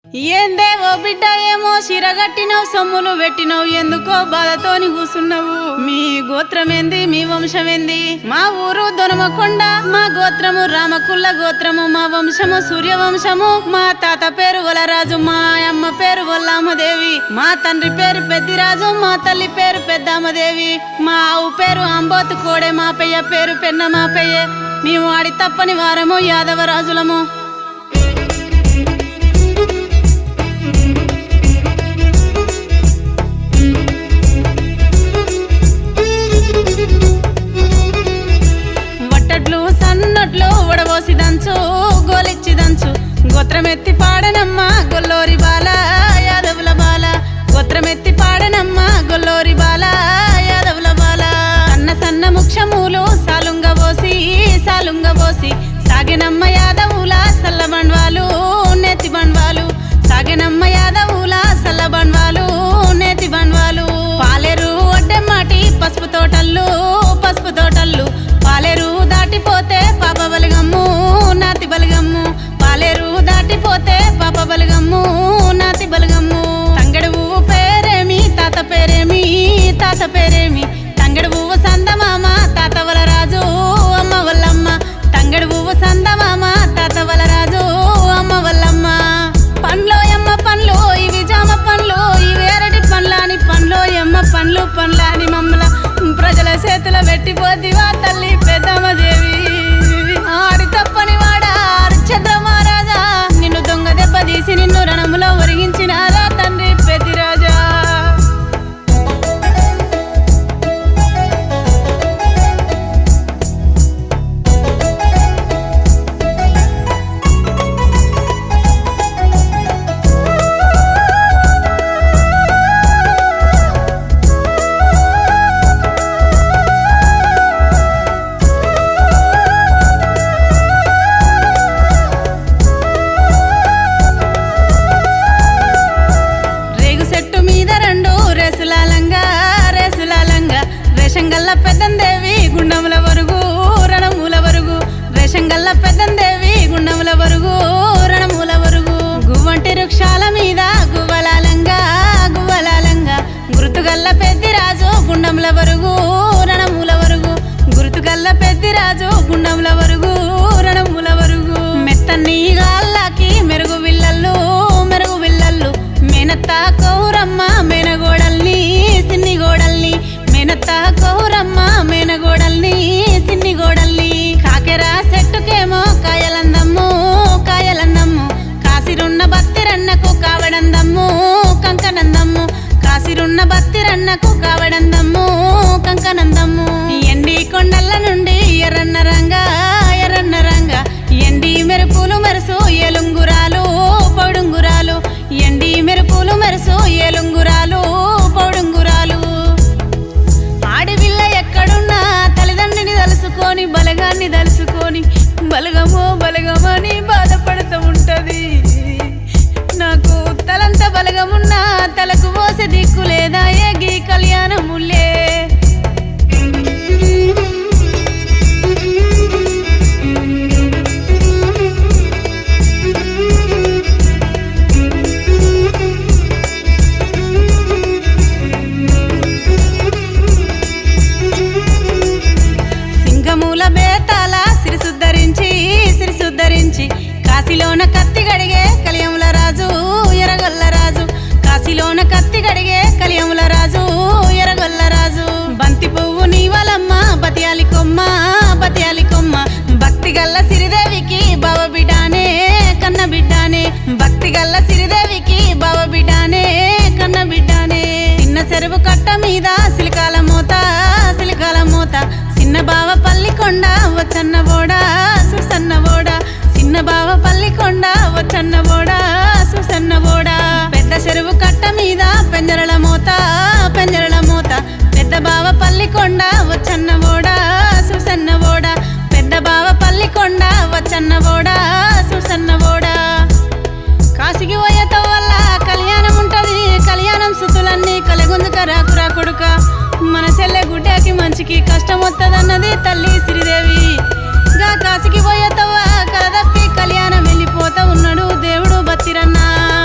ఏందేవో బిడ్డ ఏమో సిరగట్టినవు సొమ్ములు పెట్టినవు ఎందుకో బాధతోని కూసున్నావు మీ గోత్రం ఏంది మీ వంశం ఏంది మా ఊరు దొనమకొండ మా గోత్రము రామకుల్ల గోత్రము మా వంశము సూర్యవంశము మా తాత పేరు వలరాజు మా అమ్మ పేరు వల్లామదేవి మా తండ్రి పేరు పెద్దిరాజు మా తల్లి పేరు పెద్దామదేవి మా ఆవు పేరు అంబోతు కోడే మా పెయ్య పేరు పెన్న మా పెయ్యే మేము ఆడి తప్పని వారము యాదవరాజులము వట్టట్లు సన్నట్లు ఉడబోసి దంచు గోలిచ్చి దంచు గోత్రమెత్తి పాడనమ్మ గొల్లోరి బాల యాదవుల బాల గోత్రమెత్తి పాడనమ్మ గొల్లోరి బాల యాదవుల బాల సన్న సన్న ముక్షములు సాలుంగ పోసి సాలుంగ పోసి సాగినమ్మ యాదవుల సల్ల బండ్వాలు నెత్తి బండ్వాలు సాగినమ్మ యాదవుల సల్ల బండ్వాలు నేతి బండ్వాలు పాలేరు ఒడ్డెమ్మాటి పసుపు తోటల్లు పసుపు తోటల్లు పాలేరు దాటిపోతే పాప బలిగమ్ము నాతి బలిగమ్ము పాలేరు దాటిపోతే పాప బలిగమ్ము నాతి బలిగమ్ము తంగడు పువ్వు పేరేమి తాత పేరేమి తాత పేరేమి తంగడు పువ్వు సందమామ తాత వల రాజు అమ్మ వల్లమ్మ తంగడు పువ్వు సందమామ తాత వల రాజు అమ్మ వల్లమ్మ పండ్లో ఎమ్మ పండ్లు ఇవి జామ పండ్లు ఇవి ఎరటి పండ్లాని పండ్లు ఎమ్మ పండ్లు పండ్లాని మమ్మల ప్రజల చేతుల పెట్టిపోతివా తల్లి పెద్దమ్మదేవి ఆడి తప్పని వాడా అరిచంద్ర మహారాజా నిన్ను దొంగ దెబ్బ తీసి నిన్ను రణములో ఒరిగించినారా తండ్రి పెద్దిరాజా రేగు చెట్టు మీద రెండు రేసులాలంగా రేసులాలంగా రేషంగల్ల పెద్దందేవి గుండముల వరుగు రణముల వరుగు రేషంగల్ల పెద్దందేవి గుండముల వరుగు రణముల వరుగు గువ్వంటి వృక్షాల మీద గువ్వలాలంగా గువ్వలాలంగా గుర్తుగల్ల పెద్దిరాజు గుండముల వరుగు రణముల వరుగు గుర్తుగల్ల పెద్దిరాజు గుండముల వరుగు రణముల వరుగు మెత్తని గాళ్ళకి మెరుగు విల్లల్లు మెరుగు విల్లల్లు మేనత్త కౌరమ్మ మేనగోడల్ని సిన్ని గోడల్ని మేనత్త కౌరమ్మ మేనగోడల్ని సిన్ని గోడల్ని కాకెరా చెట్టుకేమో కాయలందమ్ము కాయలందమ్ము కాసిరున్న బత్తిరన్నకు కావడందమ్ము కంకనందమ్ము కాసిరున్న బత్తిరన్నకు కావడందమ్ము కంకనందమ్ము ఎండి కొండల నుండి ఎర్రన్న రంగా ఎర్రన్న రంగా ఎండి మెరుపులు మెరుసు ఏలుంగురాలు పౌడుంగురాలు ఎండి మెరుపులు మెరుసు ఏలుంగురాలు పౌడుంగురాలు ఆడపిల్ల ఎక్కడున్నా తల్లిదండ్రిని తలుసుకొని బలగాన్ని తలుసుకొని బలగమో బలగమని బాధపడుతూ ఉంటది నాకు తలంత బలగమున్నా తలకు పోసే దిక్కు లేదా ఏగి కళ్యాణములే సింగమూల బేతాల సిరిసుద్ధరించి సిరిసుద్ధరించి కాశీలోన కత్తి గడిగే కలియముల రాజు ఎరగొల్ల రాజు కాశీలోన కత్తి గడిగే కలియముల రాజు ఎరగొల్ల రాజు బంతి పువ్వు నీవలమ్మ బతియాలి కొమ్మ బతియాలి కొమ్మ భక్తి గల్ల సిరిదేవికి బావ బిడ్డానే కన్న బిడ్డానే భక్తి గల్ల సిరిదేవికి బావ బిడ్డానే కన్న బిడ్డానే చిన్న చెరువు కట్ట మీద సిలికాల మూత సిలికాల మూత చిన్న బావ పల్లికొండ వచ్చన్న బోడా సుసన్న బోడా చిన్న బావ పల్లికొండ వచ్చన్న బోడా సుసన్న బోడా పెద్ద చెరువు కట్ట మీద పెంజరల మూత పెంజరల మూత పెద్ద బావ పల్లికొండ వచ్చన్న బోడా సుసన్న బోడా పెద్ద బావ పల్లికొండ వచ్చన్న బోడా సుసన్న బోడా కాశీకి పోయేతో వల్ల కళ్యాణం ఉంటది కళ్యాణం సుతులన్నీ కలగుందుక రాకురా కొడుక మన సెల్లె గుడ్డకి మంచికి కష్టం వత్తదన్నది తల్లి శ్రీదేవి గా కాశీకి పోయేతవ్వ కలదప్పి కళ్యాణం వెళ్ళిపోతా ఉన్నాడు దేవుడు బతిరన్నా